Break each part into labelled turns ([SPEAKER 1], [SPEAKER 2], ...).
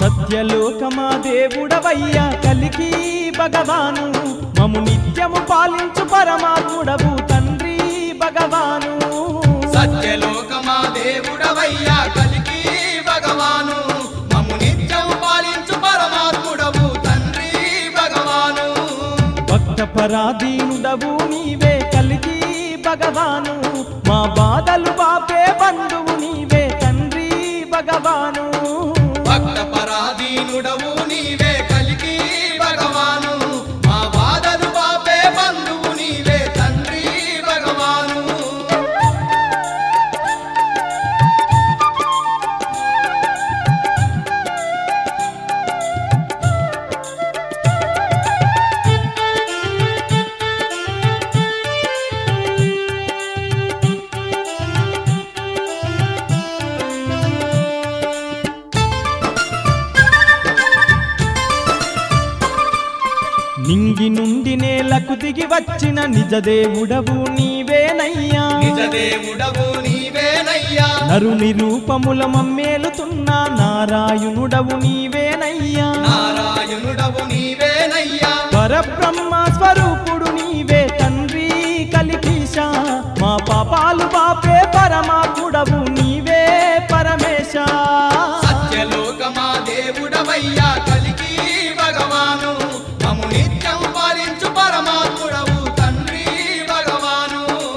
[SPEAKER 1] సత్యలోకమా దేవుడవయ్యా కలికి భగవాను మము నిత్యము పాలించు పరమాత్ముడవు తండ్రి భగవాను
[SPEAKER 2] సత్యలోకమా దేవుడవయ్యా కలికి భగవాను మమ్ము నిత్యం పాలించు పరమాత్ముడవు తండ్రి భగవాను
[SPEAKER 1] భక్త పరాధీనుడవు నీవే కలికి భగవాను మా బాధలు బాపే బంధువు నీవే తండ్రి భగవాను
[SPEAKER 2] భక్త పరాధీనుడవు నీవే కలికి భగవాను మా బాధలు బాపే బంధువు నీవే తండ్రి భగవాను
[SPEAKER 1] నింగి నుండి నేలకు దిగి వచ్చిన నిజ దేవుడవు నీవేనయ్యా
[SPEAKER 2] నిజ దేవుడవు నీవేనయ్యా
[SPEAKER 1] నరుని రూపముల మమ్మేలుతున్న నారాయణుడవు నీవేనయ్యా
[SPEAKER 2] నారాయణుడవు నీవేనయ్యా
[SPEAKER 1] పరబ్రహ్మ స్వరూపుడు నీవే తండ్రి కలికీశ మా పాపాలు బాపే పరమాత్ముడవు నీవే పరమేశ
[SPEAKER 2] సత్యలోకమా దేవుడవయ్యా కలికి భగవాను మము నిత్యం పాలించు పరమాత్ముడవు తండ్రి భగవాను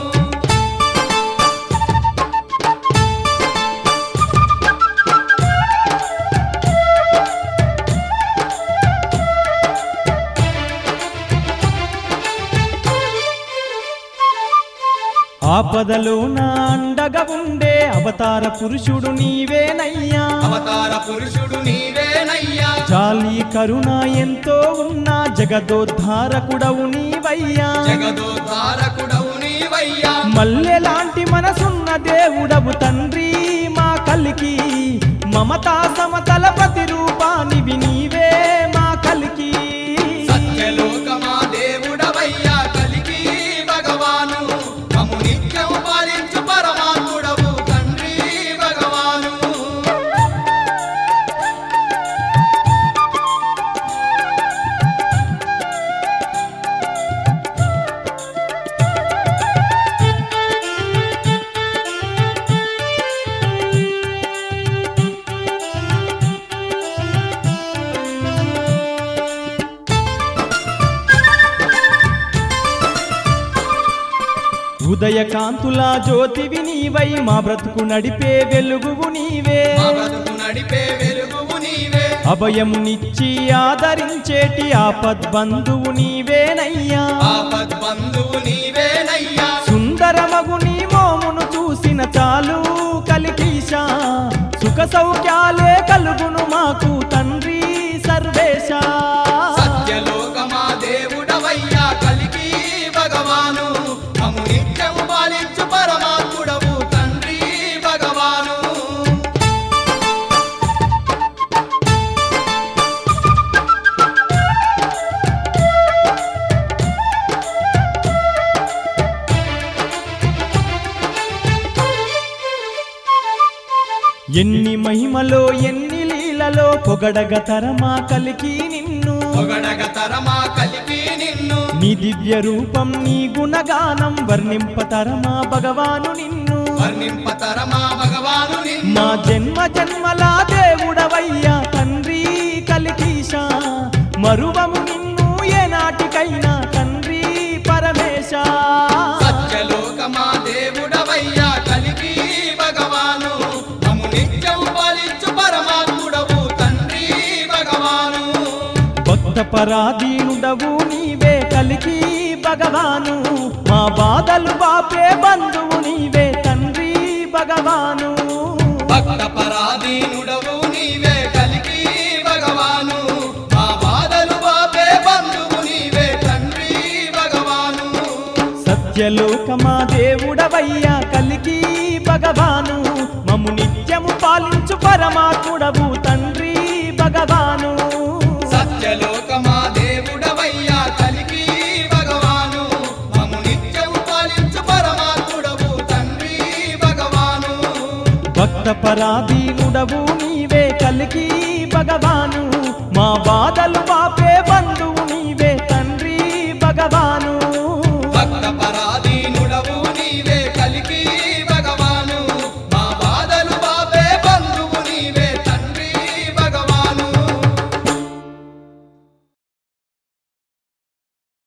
[SPEAKER 1] ఆపదలో నా అండగా ఉండే అవతార పురుషుడు నీవేనయ్యా
[SPEAKER 2] అవతార పురుషుడు నీవేనయ్యా
[SPEAKER 1] జాలి కరుణ ఎంతో ఉన్న జగదోద్ధారకుడవు నీవయ్యా
[SPEAKER 2] జగదోద్ధారకుడవు నీవయ్యా
[SPEAKER 1] మల్లెలాంటి మనసున్న దేవుడవు తండ్రి మా కలికి మమతా సమతల ప్రతిరూపానివి నీవే మా కలికి
[SPEAKER 2] సత్యలోకమా దేవుడవయ్యా కలికి భగవాను మము నిత్యం పాలించు పరమాత్ముడవు తండ్రి భగవాను
[SPEAKER 1] ఉదయకాంతుల జ్యోతివి నీవై మా బ్రతుకు నడిపే వెలుగువు నీవే
[SPEAKER 2] మా బ్రతుకు నడిపే వెలుగువు నీవే
[SPEAKER 1] అభయమునిచ్చి ఆదరించేటి ఆపద్బంధువు నీవేనయ్యా
[SPEAKER 2] ఆపద్ బంధువు నీవేనయ్యా
[SPEAKER 1] సుందరమగు నీ మోమును చూసిన చాలు కలికీశ సుఖ సౌఖ్యాలే కలుగును మాకు తండ్రి సర్వేశ
[SPEAKER 2] సత్యలోకమా దేవుడవయ్యా కలికి భగవాను మము నిత్యము పాలించు పరమాత్ముడవు తండ్రి భగవాను
[SPEAKER 1] ఎన్ని మహిమలో ఎన్ని లీలలో పొగడగ తరమా కలికి నిన్ను
[SPEAKER 2] పొగడగ తరమా కలికి నిన్ను
[SPEAKER 1] నీ దివ్య రూపం నీ గుణగానం వర్ణింప తరమా భగవాను నిన్ను
[SPEAKER 2] వర్ణింప తరమా భగవాను నిన్ను
[SPEAKER 1] మా జన్మ జన్మల దేవుడవయ్యా తండ్రి కలికీశ మరువము నిన్ను ఏనాటికైనా తండ్రి పరమేశ
[SPEAKER 2] సత్యలోకమా దేవుడవయ్యా కలికి భగవాను మము నిత్యం పాలించు పరమాత్ముడవు తండ్రి భగవాను
[SPEAKER 1] భక్త పరాధీనుడవు నీవే కలికి భగవాను మా బాధలు బాపే బంధువు నీవే తండ్రి భగవాను
[SPEAKER 2] భక్త పరాధీనుడవు నీవే కలికి భగవాను మా బాధలు బాపే బంధువు నీవే తండ్రి భగవాను
[SPEAKER 1] సత్యలోకమా దేవుడవయ్యా కలికి భగవాను మము నిత్యము పాలించు పరమాత్ముడవు తండ్రి భగవాను
[SPEAKER 2] సత్యలోకమా దేవుడవయ్యా కలికి భగవాను మము నిత్యం పాలించు పరమాత్ముడవు తండ్రి భగవాను
[SPEAKER 1] భక్త భక్త పరాధీనుడవు నీవే కలికి భగవాను మా బాధలు బాపే బంధువు